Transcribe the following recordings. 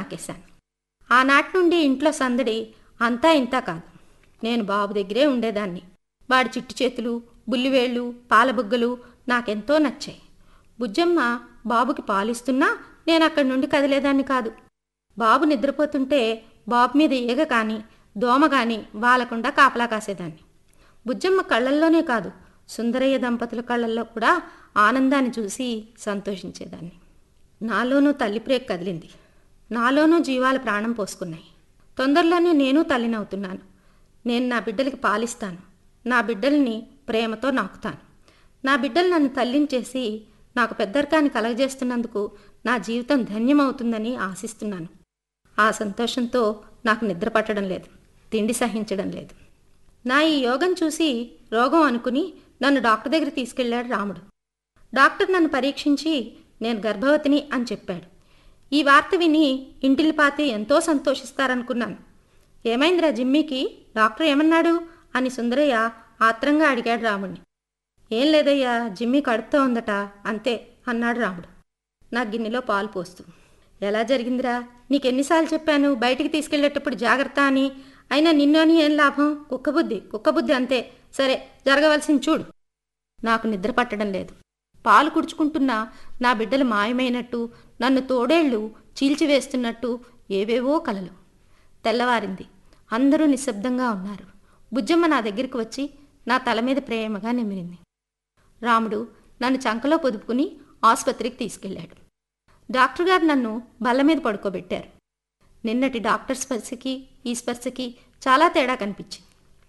నాకేశాను ఆనాటి నుండి ఇంట్లో సందడి అంతా ఇంతా కాదు నేను బాబు దగ్గరే ఉండేదాన్ని వాడి చిట్టు చేతులు బుల్లివేళ్ళు పాలబుగ్గలు నాకెంతో నచ్చాయి బుజ్జమ్మ బాబుకి పాలిస్తున్నా నేను అక్కడి నుండి కదిలేదాన్ని కాదు బాబు నిద్రపోతుంటే బాబు మీద ఈగ కానీ దోమ కానీ వాలకుండా కాపలా కాసేదాన్ని బుజ్జమ్మ కళ్ళల్లోనే కాదు సుందరయ్య దంపతుల కళ్ళల్లో కూడా ఆనందాన్ని చూసి సంతోషించేదాన్ని నాలోనూ తల్లి ప్రేక్ కదిలింది నాలోనూ జీవాలు ప్రాణం పోసుకున్నాయి తొందరలోనే నేను తల్లినవుతున్నాను నేను నా బిడ్డలకి పాలిస్తాను నా బిడ్డల్ని ప్రేమతో నాకుతాను నా బిడ్డలు నన్ను తల్లిని చేసి నాకు పెద్దరికాన్ని కలగజేస్తున్నందుకు నా జీవితం ధన్యమవుతుందని ఆశిస్తున్నాను ఆ సంతోషంతో నాకు నిద్ర పట్టడం లేదు తిండి సహించడం లేదు నా ఈ యోగం చూసి రోగం అనుకుని నన్ను డాక్టర్ దగ్గర తీసుకెళ్లాడు రాముడు డాక్టర్ నన్ను పరీక్షించి నేను గర్భవతిని అని చెప్పాడు ఈ వార్త విని ఇంటిల్లిపాతి ఎంతో సంతోషిస్తారనుకున్నాను ఏమైందిరా జిమ్మీకి డాక్టర్ ఏమన్నాడు అని సుందరయ్య ఆత్రంగా అడిగాడు రాముడిని ఏం లేదయ్యా జిమ్మీ కడుపుతో ఉందట అంతే అన్నాడు రాముడు నా గిన్నెలో పాలు పోస్తూ ఎలా జరిగిందిరా నీకెన్నిసార్లు చెప్పాను బయటికి తీసుకెళ్లేటప్పుడు జాగ్రత్త అని అయినా నిన్ను అని ఏం లాభం కుక్కబుద్ధి కుక్కబుద్ధి అంతే సరే జరగవలసింది చూడు నాకు నిద్ర పట్టడం లేదు పాలు కుడుచుకుంటున్నా నా బిడ్డలు మాయమైనట్టు నన్ను తోడేళ్లు చీల్చివేస్తున్నట్టు ఏవేవో కలలు తెల్లవారింది అందరూ నిశ్శబ్దంగా ఉన్నారు బుజ్జమ్మ నా దగ్గరికి వచ్చి నా తల మీద ప్రేమగా నిమిరింది రాముడు నన్ను చంకలో పొదుపుకుని ఆసుపత్రికి తీసుకెళ్ళాడు డాక్టర్ గారు నన్ను బల్ల మీద పడుకోబెట్టారు నిన్నటి డాక్టర్ స్పర్శకి ఈ స్పర్శకి చాలా తేడా కనిపించింది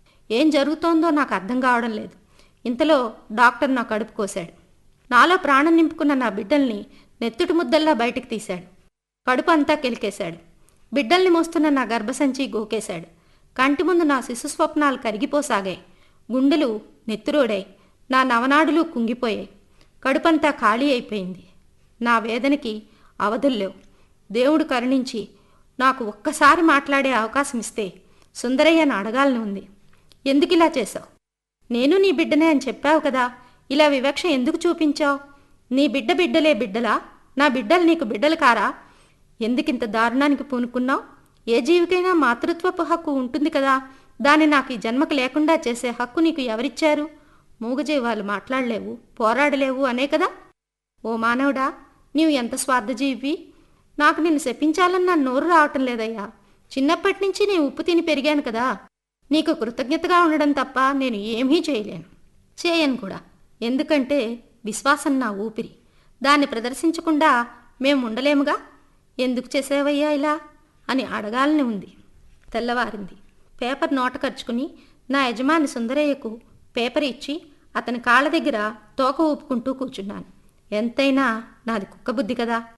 ఏం జరుగుతోందో నాకు అర్థం కావడం లేదు ఇంతలో డాక్టర్ నా కడుపు కోశాడు నాలో ప్రాణం నింపుకున్న నా బిడ్డల్ని నెత్తుటి ముద్దల్లా బయటికి తీశాడు కడుపు అంతా కెలికేశాడు బిడ్డల్ని మోస్తున్న నా గర్భసంచి గోకేశాడు కంటి ముందు నా శిశు స్వప్నాలు కరిగిపోసాగాయి గుండెలు నెత్తురోడాయి నా నవనాడులు కుంగిపోయాయి కడుపంతా ఖాళీ అయిపోయింది నా వేదనకి అవధుల్లేవు దేవుడు కరుణించి నాకు ఒక్కసారి మాట్లాడే అవకాశం ఇస్తే సుందరయ్యను అడగాలని ఉంది ఎందుకు ఇలా చేశావు నేను నీ బిడ్డనే అని చెప్పావు కదా ఇలా వివక్ష ఎందుకు చూపించావు నీ బిడ్డ బిడ్డలే బిడ్డలా నా బిడ్డలు నీకు బిడ్డలు కారా ఎందుకింత దారుణానికి పూనుకున్నావు ఏ జీవికైనా మాతృత్వపు హక్కు ఉంటుంది కదా దాన్ని నాకు ఈ జన్మకు లేకుండా చేసే హక్కు నీకు ఎవరిచ్చారు మూగజీవాలు మాట్లాడలేవు పోరాడలేవు అనే కదా ఓ మానవుడా నీవు ఎంత స్వార్థజీవి నాకు నిన్ను శపించాలని నా నోరు రావటం లేదయ్యా చిన్నప్పటి నుంచి నేను ఉప్పు తిని పెరిగాను కదా నీకు కృతజ్ఞతగా ఉండడం తప్ప నేను ఏమీ చేయలేను చేయను కూడా ఎందుకంటే విశ్వాసం నా ఊపిరి దాన్ని ప్రదర్శించకుండా మేము ఉండలేముగా ఎందుకు చేసేవయ్యా ఇలా అని అడగాలని ఉంది తెల్లవారింది పేపర్ నోట ఖర్చుకుని నా యజమాని సుందరయ్యకు పేపర్ ఇచ్చి అతని కాళ్ళ దగ్గర తోక ఊపుకుంటూ కూర్చున్నాను ఎంతైనా నాది కుక్కబుద్ధి కదా